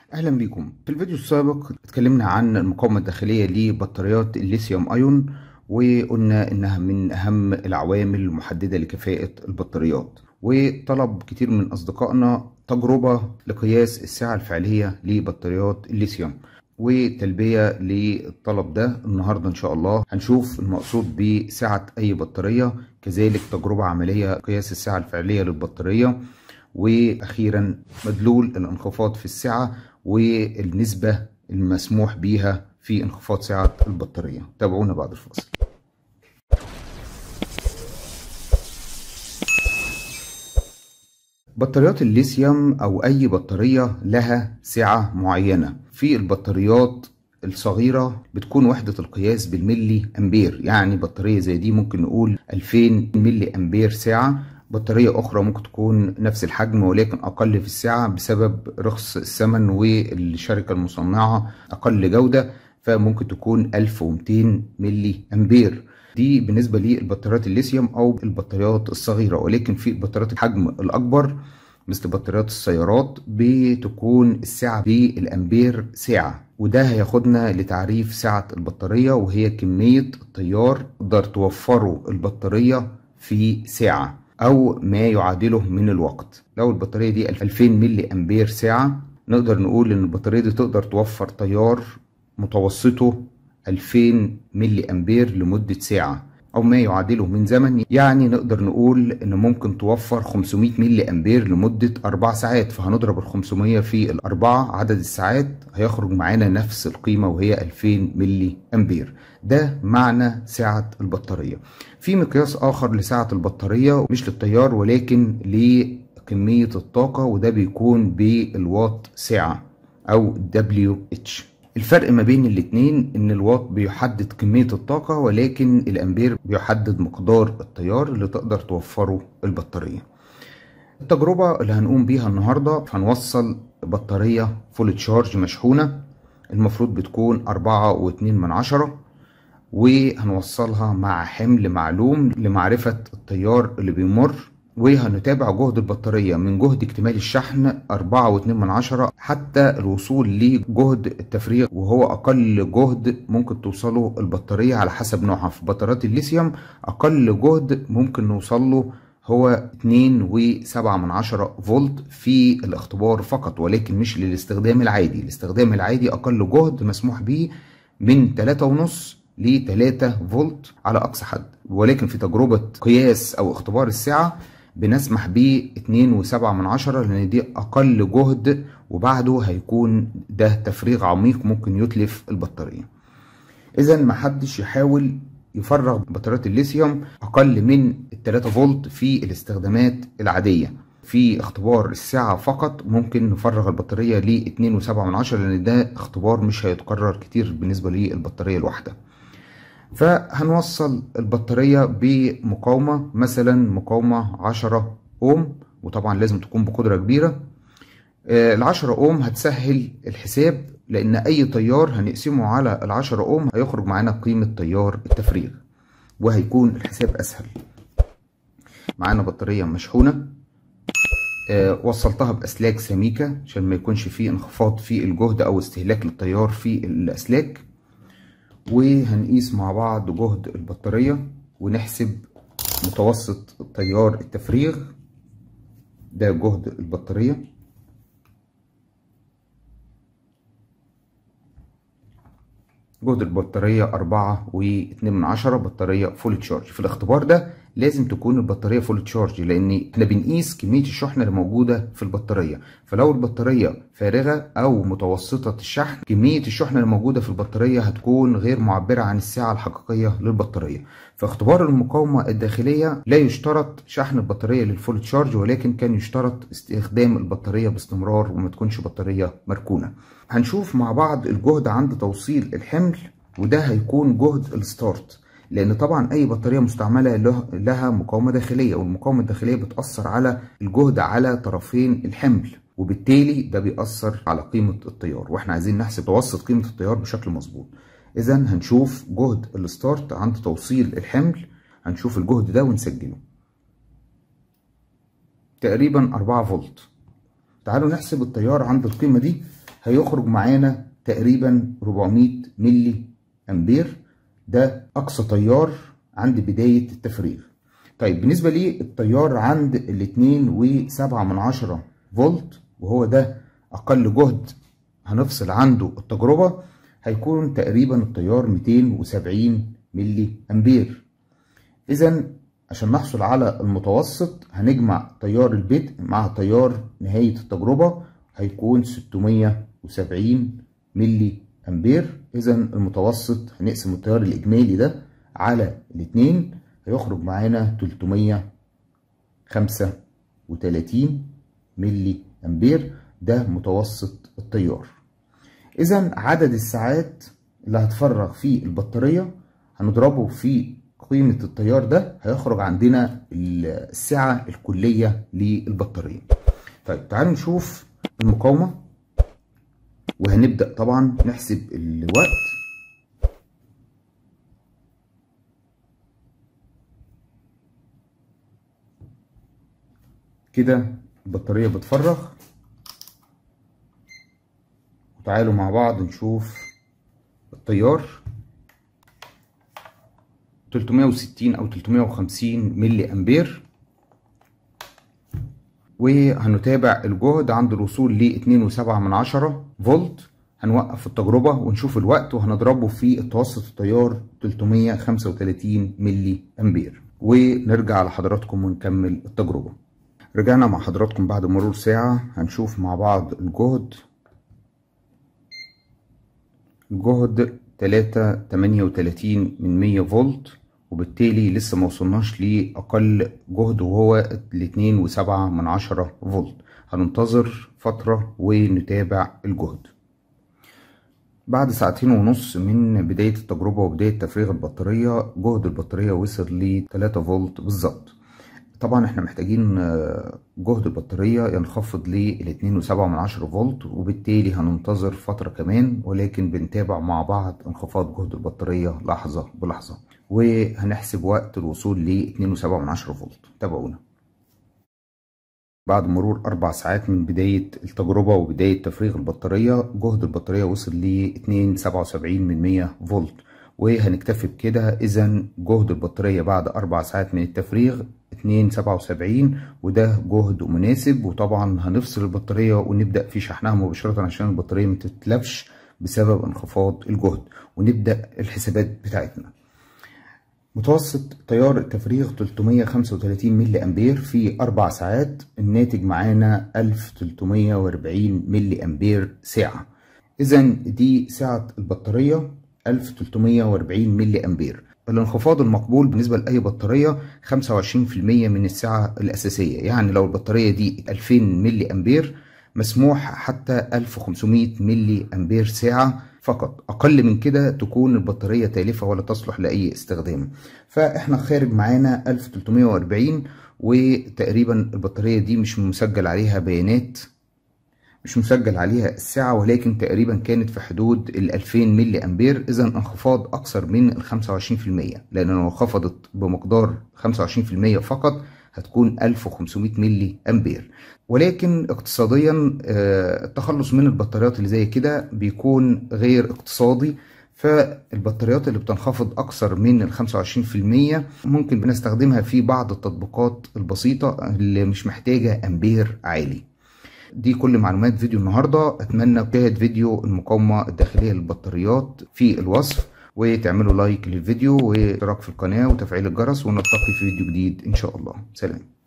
اهلا بيكم في الفيديو السابق اتكلمنا عن المقاومه الداخليه لبطاريات الليثيوم ايون وقلنا انها من اهم العوامل المحدده لكفاءه البطاريات وطلب كتير من اصدقائنا تجربه لقياس السعه الفعليه لبطاريات الليثيوم وتلبيه للطلب ده النهارده ان شاء الله هنشوف المقصود بسعه اي بطاريه كذلك تجربه عمليه قياس السعه الفعليه للبطاريه واخيرا مدلول الانخفاض في السعه والنسبه المسموح بيها في انخفاض سعه البطاريه تابعونا بعد الفاصل بطاريات الليثيوم او اي بطاريه لها سعه معينه في البطاريات الصغيرة بتكون وحدة القياس بالملي أمبير يعني بطارية زي دي ممكن نقول 2000 ملي أمبير ساعة بطارية أخرى ممكن تكون نفس الحجم ولكن أقل في السعة بسبب رخص الثمن والشركة المصنعة أقل جودة فممكن تكون 1200 ملي أمبير دي بالنسبة للبطاريات الليثيوم أو البطاريات الصغيرة ولكن في بطاريات الحجم الأكبر مثل بطاريات السيارات بتكون السعة بالأمبير ساعة وده هياخدنا لتعريف سعة البطارية وهي كمية التيار تقدر توفره البطارية في ساعة أو ما يعادله من الوقت لو البطارية دي 2000 ملي أمبير ساعة نقدر نقول إن البطارية دي تقدر توفر تيار متوسطه 2000 ملي أمبير لمدة ساعة أو ما يعادله من زمن يعني نقدر نقول إن ممكن توفر 500 ملي أمبير لمدة أربع ساعات فهنضرب ال 500 في الأربعة عدد الساعات هيخرج معانا نفس القيمة وهي 2000 ملي أمبير ده معنى سعة البطارية في مقياس آخر لسعة البطارية مش للتيار ولكن لكمية الطاقة وده بيكون بالوات ساعة أو WH الفرق ما بين الاتنين ان الواط بيحدد كمية الطاقة ولكن الامبير بيحدد مقدار التيار اللي تقدر توفره البطارية التجربة اللي هنقوم بيها النهاردة هنوصل بطارية فول تشارج مشحونة المفروض بتكون أربعة واتنين من عشرة وهنوصلها مع حمل معلوم لمعرفة التيار اللي بيمر وهنتابع جهد البطارية من جهد اكتمال الشحن أربعة واتنين من عشرة حتى الوصول لجهد التفريغ وهو أقل جهد ممكن توصله البطارية على حسب نوعها في بطاريات الليثيوم أقل جهد ممكن نوصله هو اتنين وسبعة من عشرة فولت في الاختبار فقط ولكن مش للاستخدام العادي الاستخدام العادي أقل جهد مسموح به من تلاتة ونص ل 3 فولت على أقصى حد ولكن في تجربة قياس أو اختبار السعة بنسمح ب 2.7 من عشرة لان دي اقل جهد وبعده هيكون ده تفريغ عميق ممكن يتلف البطارية اذا ما حدش يحاول يفرغ بطاريات الليثيوم اقل من 3 فولت في الاستخدامات العادية في اختبار الساعة فقط ممكن نفرغ البطارية ل 2.7 من عشرة لان ده اختبار مش هيتكرر كتير بالنسبة للبطارية الواحدة فهنوصل البطارية بمقاومة مثلا مقاومة 10 اوم وطبعا لازم تكون بقدرة كبيرة ال 10 اوم هتسهل الحساب لان اي تيار هنقسمه على ال 10 اوم هيخرج معانا قيمة تيار التفريغ وهيكون الحساب اسهل معانا بطارية مشحونة أه وصلتها باسلاك سميكة عشان ما يكونش فيه انخفاض في الجهد او استهلاك للتيار في الاسلاك وهنقيس مع بعض جهد البطارية ونحسب متوسط تيار التفريغ ده جهد البطارية جهد البطارية أربعة واتنين من عشرة بطارية فول تشارج في الاختبار ده لازم تكون البطارية فول تشارج لأن احنا بنقيس كمية الشحنة اللي موجودة في البطارية فلو البطارية فارغة أو متوسطة الشحن كمية الشحنة اللي موجودة في البطارية هتكون غير معبرة عن السعة الحقيقية للبطارية في اختبار المقاومة الداخلية لا يشترط شحن البطارية للفول تشارج ولكن كان يشترط استخدام البطارية باستمرار وما تكونش بطارية مركونة هنشوف مع بعض الجهد عند توصيل الحمل وده هيكون جهد الستارت لان طبعا اي بطاريه مستعمله له لها مقاومه داخليه والمقاومه الداخليه بتاثر على الجهد على طرفين الحمل وبالتالي ده بيأثر على قيمه التيار واحنا عايزين نحسب متوسط قيمه التيار بشكل مظبوط اذا هنشوف جهد الستارت عند توصيل الحمل هنشوف الجهد ده ونسجله تقريبا 4 فولت تعالوا نحسب التيار عند القيمه دي هيخرج معانا تقريبا 400 ملي امبير ده اقصى تيار عند بداية التفريغ طيب بالنسبة للتيار عند الاتنين وسبعة من عشرة فولت وهو ده اقل جهد هنفصل عنده التجربة هيكون تقريبا التيار 270 ملي امبير اذا عشان نحصل على المتوسط هنجمع تيار البدء مع تيار نهاية التجربة هيكون 670 ملي امبير اذا المتوسط هنقسم التيار الاجمالي ده على الاتنين هيخرج معانا 335 ملي امبير ده متوسط التيار اذا عدد الساعات اللي هتفرغ في البطارية هنضربه في قيمة التيار ده هيخرج عندنا السعة الكلية للبطارية طيب تعالوا نشوف المقاومة وهنبدأ طبعا نحسب الوقت كده البطارية بتفرغ وتعالوا مع بعض نشوف التيار 360 او 350 ملي امبير وهنتابع الجهد عند الوصول ل 2.7 من عشرة فولت هنوقف التجربة ونشوف الوقت وهنضربه في التوسط التيار 335 ملي امبير ونرجع لحضراتكم ونكمل التجربة رجعنا مع حضراتكم بعد مرور ساعة هنشوف مع بعض الجهد الجهد 3.38 من 100 فولت وبالتالي لسه ما وصلناش لأقل جهد وهو الاتنين وسبعة من عشرة فولت هننتظر فترة ونتابع الجهد بعد ساعتين ونص من بداية التجربة وبداية تفريغ البطارية جهد البطارية وصل ل 3 فولت بالظبط طبعا احنا محتاجين جهد البطارية ينخفض ل 2.7 من عشرة فولت وبالتالي هننتظر فترة كمان ولكن بنتابع مع بعض انخفاض جهد البطارية لحظة بلحظة وهنحسب وقت الوصول ل 2.7 من عشرة فولت تابعونا بعد مرور أربع ساعات من بداية التجربة وبداية تفريغ البطارية جهد البطارية وصل ل 2.77 من 100 فولت وهنكتفي بكده إذا جهد البطارية بعد أربع ساعات من التفريغ 2.77 وده جهد مناسب وطبعا هنفصل البطارية ونبدأ في شحنها مباشرة عشان البطارية متتلفش بسبب انخفاض الجهد ونبدأ الحسابات بتاعتنا متوسط تيار التفريغ 335 ملي أمبير في أربع ساعات الناتج معانا 1340 ملي أمبير ساعة إذا دي سعة البطارية 1340 ملي أمبير الانخفاض المقبول بالنسبة لأي بطارية 25% من السعة الأساسية يعني لو البطارية دي 2000 ملي أمبير مسموح حتى 1500 ملي أمبير ساعة فقط أقل من كده تكون البطارية تالفة ولا تصلح لأي استخدام فإحنا خارج معانا 1340 وتقريبا البطارية دي مش مسجل عليها بيانات مش مسجل عليها الساعة ولكن تقريبا كانت في حدود ال 2000 ملي أمبير إذا انخفاض أكثر من ال 25% لأن لو انخفضت بمقدار 25% فقط هتكون 1500 ملي أمبير ولكن اقتصاديا التخلص من البطاريات اللي زي كده بيكون غير اقتصادي فالبطاريات اللي بتنخفض أكثر من ال 25% ممكن بنستخدمها في بعض التطبيقات البسيطة اللي مش محتاجة أمبير عالي دي كل معلومات فيديو النهاردة أتمنى تشاهد فيديو المقاومة الداخلية للبطاريات في الوصف وتعملوا لايك للفيديو واشتراك في القناة وتفعيل الجرس ونلتقي في فيديو جديد إن شاء الله سلام